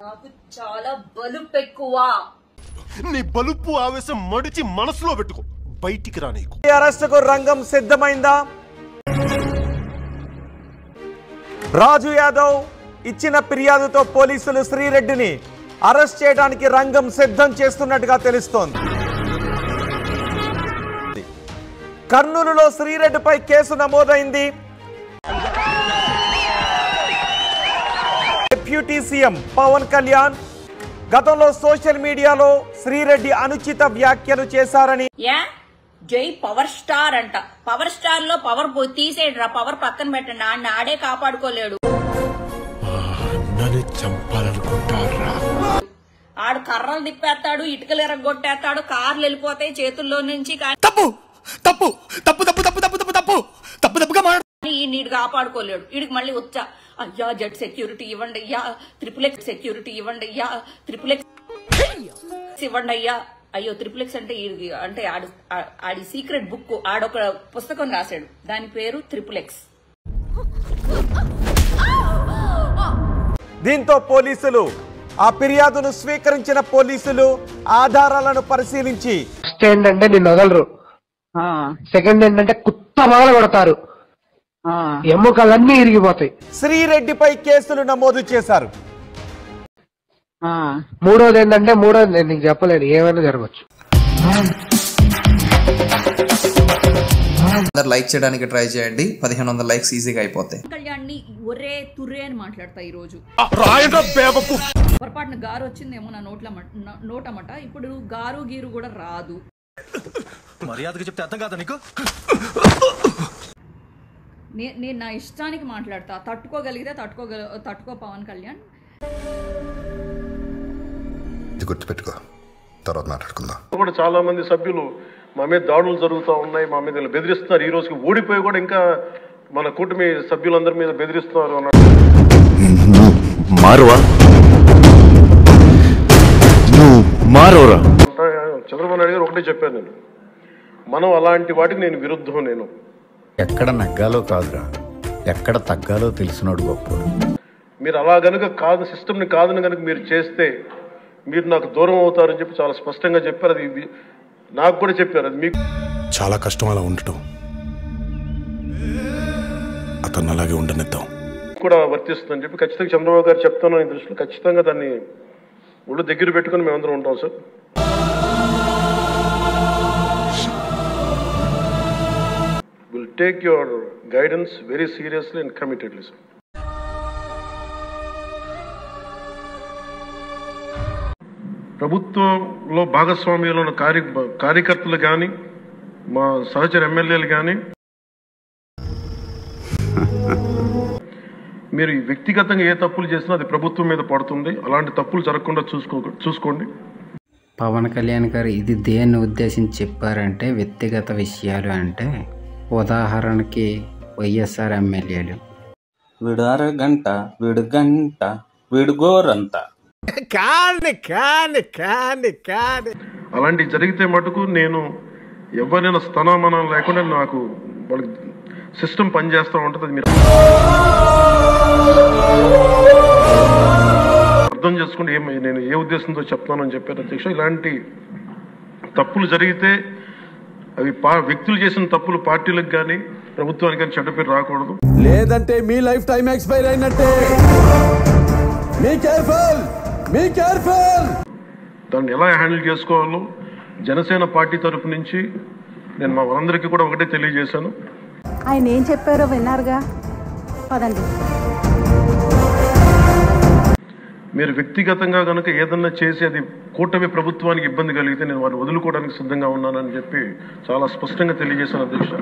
నాకు చాలా బలుపు ఎక్కువ నీ బలుపు ఆవేశం మడిచి మనసులో పెట్టుకో బయటికి రా నీకు అరెస్టుకు రంగం సిద్ధమైందా రాజు యాదవ్ ఇచ్చిన ఫిర్యాదుతో పోలీసులు శ్రీరెడ్డిని అరెస్ట్ చేయడానికి రంగం సిద్ధం చేస్తున్నట్టుగా తెలుస్తోంది కర్నూలులో శ్రీరెడ్డిపై కేసు నమోదైంది డిప్యూటీ సీఎం పవన్ కళ్యాణ్ గతంలో సోషల్ మీడియాలో శ్రీరెడ్డి అనుచిత వ్యాఖ్యలు చేశారని యా జై పవర్ స్టార్ అంట పవర్ స్టార్ లో పవర్ తీసేయండి రా పవర్ పక్కన పెట్టండి ఆడిని ఆడే కాపాడుకోలేడు నన్ను చంపాలనుకుంటారా ఆడు కర్రలు తిప్పేస్తాడు ఇటుకలు ఎరగొట్టేస్తాడు కార్లు వెళ్ళిపోతాయి చేతుల్లో నుంచి కానీ తప్పు తప్పు తప్పు తప్పు తప్పు తప్పు తప్పు తప్పు తప్పు తప్పుగా మాట్లాడు ఈ నీడు కాపాడుకోలేడు వీడికి మళ్ళీ వచ్చా అయ్యా జెడ్ సెక్యూరిటీ ఇవ్వండి అయ్యా త్రిపుల్ ఎక్స్ సెక్యూరిటీ ఇవ్వండి అయ్యా త్రిపుల్ ఎక్స్ ఇవ్వండి అయ్యా అయ్యో త్రిపుల్ ఎక్స్ అంటే ఈడికి అంటే ఆడు ఆ- ఆడి సీక్రెట్ బుక్ ఆడొక పుస్తకం రాశాడు దాని పేరు త్రిపుల్ ఎక్స్ దీంతో పోలీసులు ఆ ఫిర్యాదును స్వీకరించిన పోలీసులు ఆధారాలను పరిశీలించి ఫస్ట్ ఏంటంటే నిన్ను వదలరు సెకండ్ ఏంటంటే కుత్త మొదలు కొడతారు ఎముకలన్నీ ఇరిగిపోతాయి శ్రీరెడ్డిపై కేసులు నమోదు చేశారు మూడోది ఏంటంటే మూడోది నేను నీకు చెప్పలేను ఏమైనా జరగచ్చు అందరు లైక్ చేయడానికి ట్రై చేయండి పదిహేను వందల లైక్స్ ఈజీగా అయిపోతాయి కళ్యాణ్ని ఒరే తుర్రే అని మాట్లాడతా ఈ రోజు రాయట బేబకు పొరపాటున గారు వచ్చిందేమో నా నోట్ల నోటమట ఇప్పుడు గారు గీరు కూడా రాదు మర్యాదగా చెప్తే అర్థం కాదా నీకు నే- నేను నా ఇష్టానికి మాట్లాడతా తట్టుకోగలిగితే తట్టుకోగల తట్టుకో పవన్ కళ్యాణ్ ఇది గుర్తుపెట్టుకో తర్వాత మాట్లాడుకుందాం కూడా చాలా మంది సభ్యులు మా మీద దాడులు జరుగుతూ ఉన్నాయి మా మీద ఇలా బెదిరిస్తున్నారు ఈ రోజుకి ఓడిపోయి కూడా ఇంకా మన కూటమి సభ్యులందరి మీద బెదిరిస్తున్నారు అన్నట్టు నువ్వు మారువా నువ్వు మారోరా చంద్రబాబు నాయుడు గారు ఒకటే చెప్పాను నేను మనం అలాంటి వాటికి నేను విరుద్ధం నేను ఎక్కడ నగ్గాలో కాదురా ఎక్కడ తగ్గాలో తెలిసినోడు గొప్పోడు మీరు అలా గనుక కాదు సిస్టమ్ని కాదని కనుక మీరు చేస్తే మీరు నాకు దూరం అవుతారని చెప్పి చాలా స్పష్టంగా చెప్పారు అది వి- నాకు కూడా చెప్పారు అది మీకు చాలా కష్టం అలా ఉండటం అతను అలాగే ఉండనిద్దాం కూడా వర్తిస్తుందని చెప్పి ఖచ్చితంగా చంద్రబాబు గారు చెప్తాను ఈ దృష్టిలో ఖచ్చితంగా దాన్ని ఒళ్ళు దగ్గర పెట్టుకుని మేమందరం ఉంటాం sir will take your guidance very seriously and committedly sir ప్రభుత్వంలో భాగస్వామ్యంలో ఉన్న కార్య కార్యకర్తలు కానీ మా సహచర ఎమ్మెల్యేలు కానీ మీరు ఈ వ్యక్తిగతంగా ఏ తప్పులు చేసినా అది ప్రభుత్వం మీద పడుతుంది అలాంటి తప్పులు జరగకుండా చూసుకో చూసుకోండి పవన్ కళ్యాణ్ గారు ఇది దేన్ని ఉద్దేశించి చెప్పారంటే వ్యక్తిగత విషయాలు అంటే ఉదాహరణకి వైఎస్ఆర్ ఎమ్మెల్యేలు వీడు అరగంట వీడు గంట వీడు గోరంత అలాంటి జరిగితే మటుకు నేను ఎవరైనా స్థనామనం లేకుండా నాకు వాళ్ళకి సిస్టమ్ పనిచేస్తూ ఉంటుంది అది మీరు అర్థం చేసుకోండి ఏం నేను ఏ ఉద్దేశంతో చెప్తానని చెప్పాను అధ్యక్ష ఇలాంటి తప్పులు జరిగితే అవి పా వ్యక్తులు చేసిన తప్పులు పార్టీలకు కానీ ప్రభుత్వానికి కానీ చెడ్డ పేరు రాకూడదు లేదంటే మీ లైఫ్ టైం ఎక్స్పైర్ అయినట్టే మీ కేర్ఫుల్ మీ కేర్ఫుల్ దాన్ని ఎలా హ్యాండిల్ చేసుకోవాలో జనసేన పార్టీ తరపు నుంచి నేను మా వాళ్ళందరికీ కూడా ఒకటే తెలియజేశాను ఆయన ఏం చెప్పారో విన్నారుగా పదండి మీరు వ్యక్తిగతంగా కనుక ఏదన్నా చేసి అది కూటమి ప్రభుత్వానికి ఇబ్బంది కలిగితే నేను వారిని వదులుకోవడానికి సిద్ధంగా ఉన్నానని చెప్పి చాలా స్పష్టంగా తెలియజేశాను అధ్యక్ష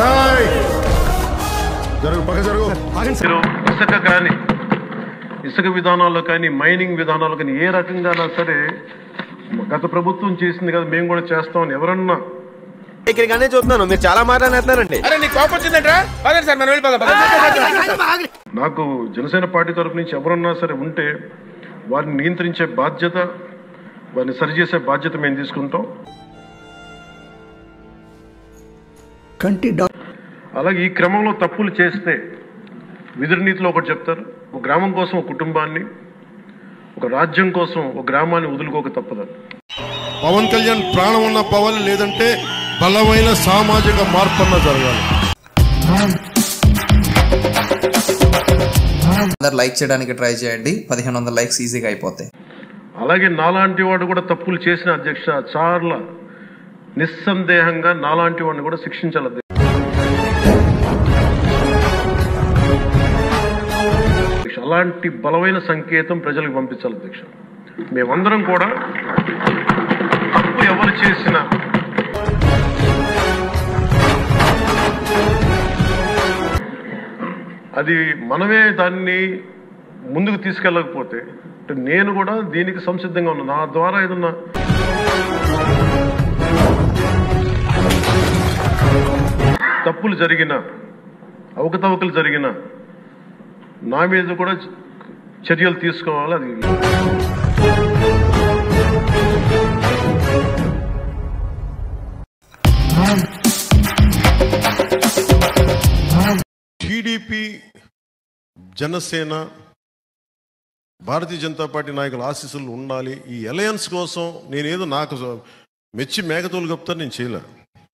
జరుగు పక్క జరుగు మీరు ఇసుక కానీ ఇసుక విధానాల్లో కానీ మైనింగ్ విధానాల్లో కానీ ఏ రకంగానా సరే గత ప్రభుత్వం చేసింది కదా మేము కూడా చేస్తామని ఎవరన్నా ఇక్కడికనే చూస్తున్నాను మీరు చాలా మాట్లాడుతున్నారండి అరే నీ కోపం వచ్చిందంట్రా పదండి సార్ మనం వెళ్ళిపోదాం నాకు జనసేన పార్టీ తరపు నుంచి ఎవరన్నా సరే ఉంటే వారిని నియంత్రించే బాధ్యత వారిని సరిచేసే బాధ్యత మేము తీసుకుంటాం కంటి అలాగే ఈ క్రమంలో తప్పులు చేస్తే విధుల నీతిలో ఒకటి చెప్తారు ఒక గ్రామం కోసం ఒక కుటుంబాన్ని ఒక రాజ్యం కోసం ఒక గ్రామాన్ని వదులుకోక తప్పదని పవన్ కళ్యాణ్ ప్రాణం ఉన్న పవన్ లేదంటే బలమైన సామాజిక మార్పన్న జరగాలి అందరు లైక్ చేయడానికి ట్రై చేయండి పదిహేను వందల లైక్స్ ఈజీగా అయిపోతాయి అలాగే నాలాంటి వాడు కూడా తప్పులు చేసిన అధ్యక్ష చాలా నిస్సందేహంగా నాలాంటి వాడిని కూడా శిక్షించాలి అధ్యక్ష. అధ్యక్ష అలాంటి బలమైన సంకేతం ప్రజలకు పంపించాలి అధ్యక్ష మేమందరం కూడా తప్పు ఎవరు చేసినా అది మనమే దాన్ని ముందుకు తీసుకెళ్ళకపోతే అంటే నేను కూడా దీనికి సంసిద్ధంగా ఉన్నాను నా ద్వారా ఏదన్నా తప్పులు జరిగిన అవకతవకలు జరిగిన నా మీద కూడా చర్యలు తీసుకోవాలి అది టీడీపీ జనసేన భారతీయ జనతా పార్టీ నాయకుల ఆశీస్సులు ఉండాలి ఈ అలయన్స్ కోసం నేనేదో నాకు మెచ్చి మేకతోలు కప్తా నేను చేయలే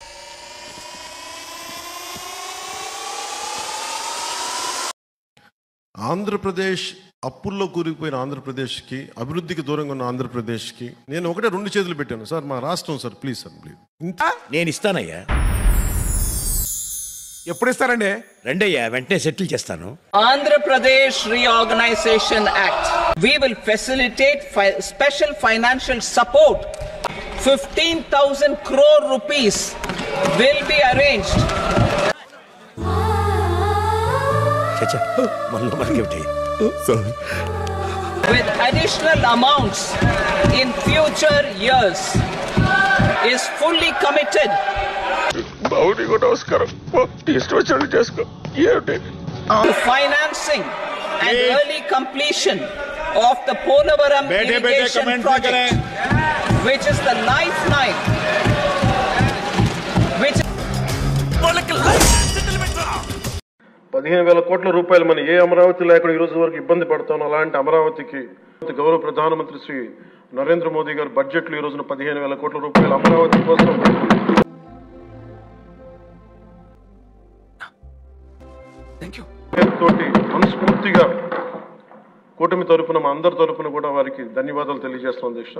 ఆంధ్రప్రదేశ్ అప్పుల్లో కూరుకుపోయిన ఆంధ్రప్రదేశ్కి అభివృద్ధికి దూరంగా ఉన్న ఆంధ్రప్రదేశ్కి నేను ఒకటే రెండు చేతులు పెట్టాను సార్ మా రాష్ట్రం సార్ ప్లీజ్ సార్ ప్లీజ్ నేను ఇస్తానయ్యా ఎప్పుడు ఇస్తారండి రెండయ్యా వెంటనే సెటిల్ చేస్తాను Andhra Pradesh Reorganization Act. We will facilitate fi- special financial support. 15,000 crore rupees will be arranged. చచ్చా మనలో మనకేమిటి with additional amounts in future years is fully committed to financing and early completion of the Polavaram Bete, bete, irrigation comment project, which is the lifeline, which పదిహేను వేల కోట్ల రూపాయలు మన ఏ అమరావతి లేకుండా ఈ రోజు వరకు ఇబ్బంది పడతాను అలాంటి అమరావతికి గౌరవ ప్రధానమంత్రి శ్రీ నరేంద్ర మోదీ గారు బడ్జెట్లో ఈ రోజున పదిహేను వేల కోట్ల రూపాయలు అమరావతి కోసం తోటి మనస్ఫూర్తిగా కూటమి తరపున మా అందరి తరపున కూడా వారికి ధన్యవాదాలు తెలియజేస్తాం అధ్యక్ష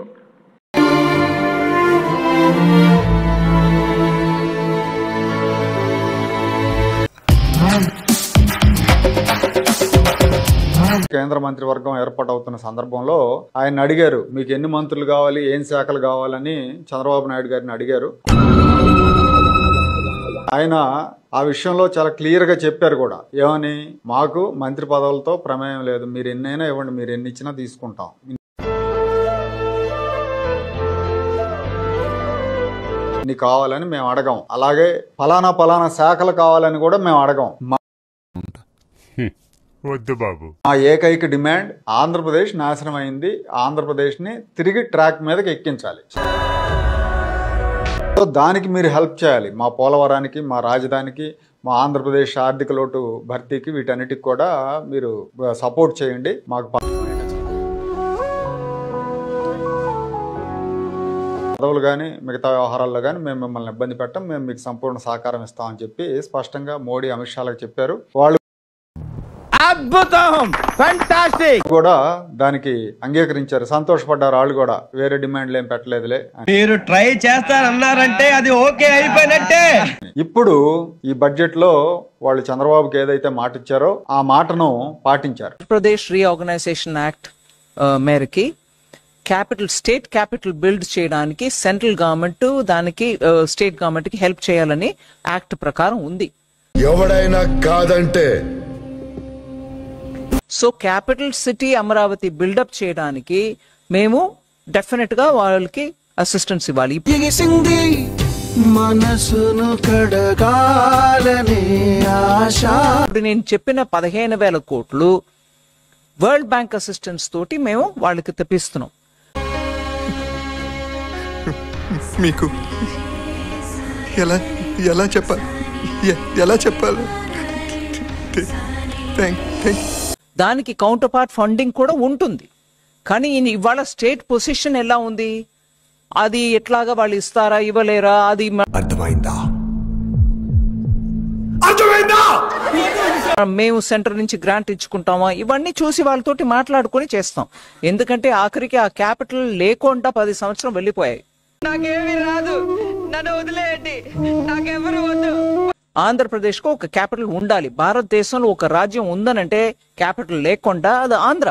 కేంద్ర మంత్రివర్గం ఏర్పాటవుతున్న సందర్భంలో ఆయన అడిగారు మీకు ఎన్ని మంత్రులు కావాలి ఏం శాఖలు కావాలని చంద్రబాబు నాయుడు గారిని అడిగారు ఆయన ఆ విషయంలో చాలా క్లియర్ గా చెప్పారు కూడా ఏమని మాకు మంత్రి పదవులతో ప్రమేయం లేదు మీరు ఎన్నైనా ఇవ్వండి మీరు ఎన్ని ఇచ్చినా తీసుకుంటాం ఇన్ని కావాలని మేము అడగం అలాగే ఫలానా ఫలానా శాఖలు కావాలని కూడా మేము అడగం మా వద్దు బాబు మా ఏకైక డిమాండ్ ఆంధ్రప్రదేశ్ నాశనం అయింది ఆంధ్రప్రదేశ్ని తిరిగి ట్రాక్ మీదకి ఎక్కించాలి సో దానికి మీరు హెల్ప్ చేయాలి మా పోలవరానికి మా రాజధానికి మా ఆంధ్రప్రదేశ్ ఆర్థిక లోటు భర్తీకి వీటన్నిటికి కూడా మీరు సపోర్ట్ చేయండి మాకు ప- పదవులు కానీ మిగతా వ్యవహారాల్లో కానీ మేము మిమ్మల్ని ఇబ్బంది పెట్టం మేము మీకు సంపూర్ణ సహకారం ఇస్తామని చెప్పి స్పష్టంగా మోడీ అమిత్ షాలకు చెప్పారు వాళ్ళు అద్భుతం ఫంటాస్టిక్ కూడా దానికి అంగీకరించారు సంతోషపడ్డారు వాళ్ళు కూడా వేరే డిమాండ్లు ఏం పెట్టలేదులే అని. మీరు ట్రై చేస్తారన్నారంటే అది ఓకే అయిపోయినట్టే ఇప్పుడు ఈ బడ్జెట్ లో వాళ్ళు చంద్రబాబుకి ఏదైతే మాట ఇచ్చారో ఆ మాటను పాటించారు ఆంధ్రప్రదేశ్ రీఆర్గనైజేషన్ యాక్ట్ మేరకి క్యాపిటల్ స్టేట్ క్యాపిటల్ బిల్డ్ చేయడానికి సెంట్రల్ గవర్నమెంట్ దానికి స్టేట్ గవర్నమెంట్ కి హెల్ప్ చేయాలని యాక్ట్ ప్రకారం ఉంది ఎవడైనా కాదంటే so capital city Amaravati build up చేయడానికి మేము డెఫినెట్ గా వాళ్ళకి అసిస్టెన్స్ ఇవ్వాలి ఎగిసింది మనసును కడగాలనే ఆశ ఇప్పుడు నేను చెప్పిన పదిహేను వేల కోట్లు వరల్డ్ బ్యాంక్ అసిస్టెన్స్ తోటి మేము వాళ్ళకి తెప్పిస్తున్నాం మీకు ఎలా ఎలా చెప్పాలి ఎ- ఎలా చెప్పాలి థ్యాంక్ థ్యాంక్ దానికి కౌంటర్ పార్ట్ ఫండింగ్ కూడా ఉంటుంది కానీ ఈయన ఇవాళ స్టేట్ పొజిషన్ ఎలా ఉంది అది ఎట్లాగా వాళ్ళు ఇస్తారా ఇవ్వలేరా అది మ- అర్థమైందా మేము సెంటర్ నుంచి గ్రాంట్ ఇచ్చుకుంటామా ఇవన్నీ చూసి వాళ్ళతోటి మాట్లాడుకొని చేస్తాం ఎందుకంటే ఆఖరికి ఆ క్యాపిటల్ లేకుండా పది సంవత్సరం వెళ్ళిపోయాయి నాకేమీ రాదు నన్ను వదిలేయండి నాకెవరు వద్దు ఆంధ్రప్రదేశ్ కు ఒక క్యాపిటల్ ఉండాలి భారతదేశంలో ఒక రాజ్యం ఉందనంటే క్యాపిటల్ లేకుండా అది ఆంధ్ర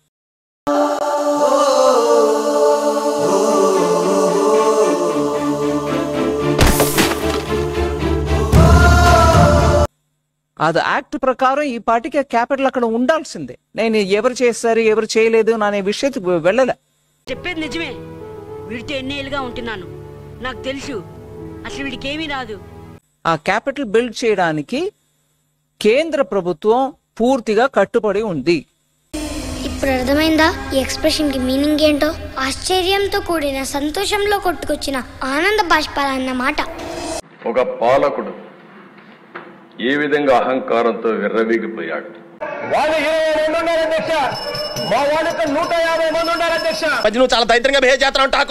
అది యాక్ట్ ప్రకారం ఈ పార్టీకి క్యాపిటల్ అక్కడ ఉండాల్సిందే నేను ఎవరు చేస్తారు ఎవరు చేయలేదు అనే విషయத்துக்கு వెళ్ళలే చెప్పేది నిజమే వీడితో ఎన్నేళ్ళుగా ఉంటున్నాను నాకు తెలుసు అసలు వీడికి ఏమీ రాదు ఆ క్యాపిటల్ బిల్డ్ చేయడానికి కేంద్ర ప్రభుత్వం పూర్తిగా కట్టుబడి ఉంది ఇప్పుడు అర్థమైందా ఈ ఎక్స్ప్రెషన్ కి మీనింగ్ ఏంటో ఆశ్చర్యంతో కూడిన సంతోషంలో కొట్టుకొచ్చిన ఆనంద బాష్పాలు అన్నమాట ఒక పాలకుడు ఏ విధంగా అహంకారంతో విర్రవీగిపోయాడు వాళ్ళు ఇరవై మంది ఉన్నారు అధ్యక్ష మా వాళ్ళకి నూట యాభై మంది ఉన్నారు అధ్యక్ష నువ్వు చాలా దైత్రంగా బిహేవ్ చేస్తున్నావు టాకో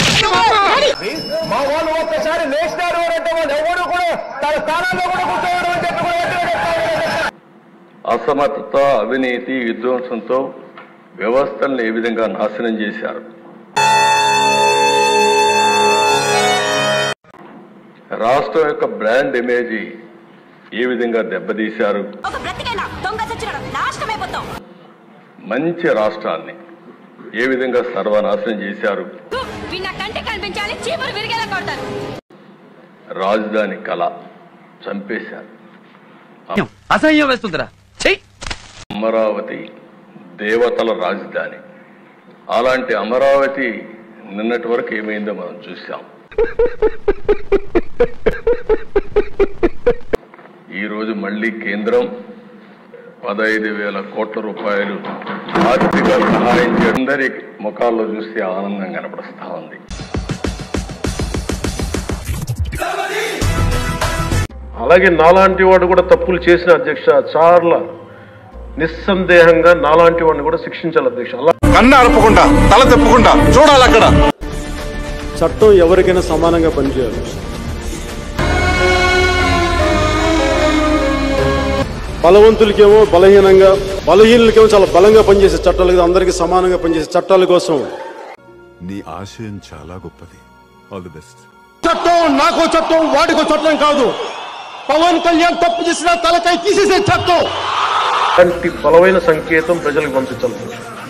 మా వాళ్ళు ఒక్కసారి లేచినారు అని అంటే వాళ్ళు ఎవరు కూడా తన స్థానాల్లో కూడా కూర్చోవడం అని చెప్పి కూడా ఎత్తున చెప్తారు అధ్యక్ష. అసమర్థత అవినీతి విధ్వంసంతో వ్యవస్థల్ని ఏ విధంగా నాశనం చేశారు రాష్ట్రం యొక్క బ్రాండ్ ఇమేజ్ ఏ విధంగా దెబ్బతీశారు ఒక బ్రతికైనా దొంగ చచ్చిన నాశనమైపోతాం మంచి రాష్ట్రాన్ని ఏ విధంగా సర్వనాశనం చేశారు వీళ్ళ కంటి కనిపించాలి చీపురు విరిగేలా కొడతారు రాజధాని కళ చంపేశారు అసహ్యం వేస్తుందిరా చెయ్యి అమరావతి దేవతల రాజధాని అలాంటి అమరావతి నిన్నటి వరకు ఏమైందో మనం చూసాం ఈ రోజు మళ్ళీ కేంద్రం పదహైదు వేల కోట్ల రూపాయలు ఆర్థిక సహాయం చేయడం అందరి ముఖాల్లో చూస్తే ఆనందం కనపడుస్తా ఉంది అలాగే నాలాంటి వాడు కూడా తప్పులు చేసిన అధ్యక్ష చాలా నిస్సందేహంగా నాలాంటి వాడిని కూడా శిక్షించాలి అధ్యక్ష అలా కన్ను అరపకుండా తల తిప్పకుండా చూడాలి అక్కడ చట్టం ఎవరికైనా సమానంగా పనిచేయాలి బలవంతులకేమో బలహీనంగా బలహీనులకేమో చాలా బలంగా పనిచేసే చట్టాలు కదా అందరికీ సమానంగా పనిచేసే చట్టాల కోసం నీ ఆశయం చాలా గొప్పది ఆల్ ది బెస్ట్ చట్టం నాకో చట్టం వాడికో చట్టం కాదు పవన్ కళ్యాణ్ తప్పు చేసిన తలకాయ తీసేసే చట్టం అలాంటి బలమైన సంకేతం ప్రజలకు పంపించాలి అధ్యక్ష